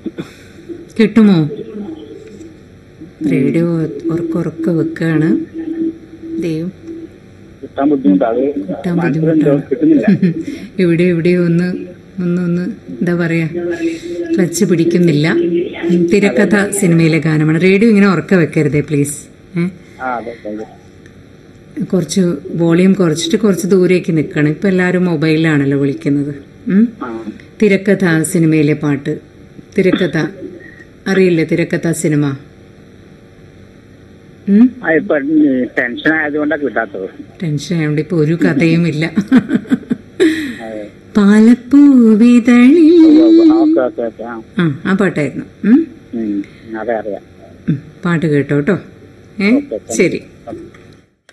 കിട്ടുമോ റേഡിയോ ഉറക്കുറക്ക വെക്കാണ് ദൈവം കിട്ടാൻ ബുദ്ധിമുട്ടാണ് അത് കിട്ടാൻ വാട്സാപ്പിൽ ബുദ്ധിമുട്ടാണ് കിട്ടുന്നില്ല ഇവിടെ എവിടെയോ ഒന്ന് ഒന്നൊന്ന് എന്താ പറയാ ക്ലച്ച് പിടിക്കുന്നില്ല ഉം, തിരക്കഥ സിനിമയിലെ ഗാനമാണ് റേഡിയോ ഇങ്ങനെ ഉറക്ക വെക്കരുതേ പ്ലീസ് ഏഹ് ആ അതെ അതെ കുറച്ച് വോളിയം കുറച്ചിട്ട് കുറച്ച് ദൂരേക്ക് നിൽക്കണം ഇപ്പം എല്ലാവരും മൊബൈലിലാണല്ലോ വിളിക്കുന്നത് ഉം? ആ തിരക്കഥ സിനിമയിലെ പാട്ട് തിരക്കഥ അറിയില്ലേ തിരക്കഥ സിനിമ ഉം? ആ ഇപ്പൊ ടെൻഷൻ ആയതുകൊണ്ടാണ് കിട്ടാത്തത് ടെൻഷൻ ആയതുകൊണ്ട് ഇപ്പൊ ഒരു കഥയും ഇല്ല അതെ. പാലപ്പൂവിതളിൽ ആ, ഓക്കെ ഓക്കെ ഓക്കെ ആ ആ ആ പാട്ടായിരുന്നു ഉം? ഉം, അതെ അറിയാം ഉം. പാട്ട് കേട്ടോ കേട്ടോ ഏ ഓക്കെ, താങ്ക് യു. ശരി ഓക്കെ.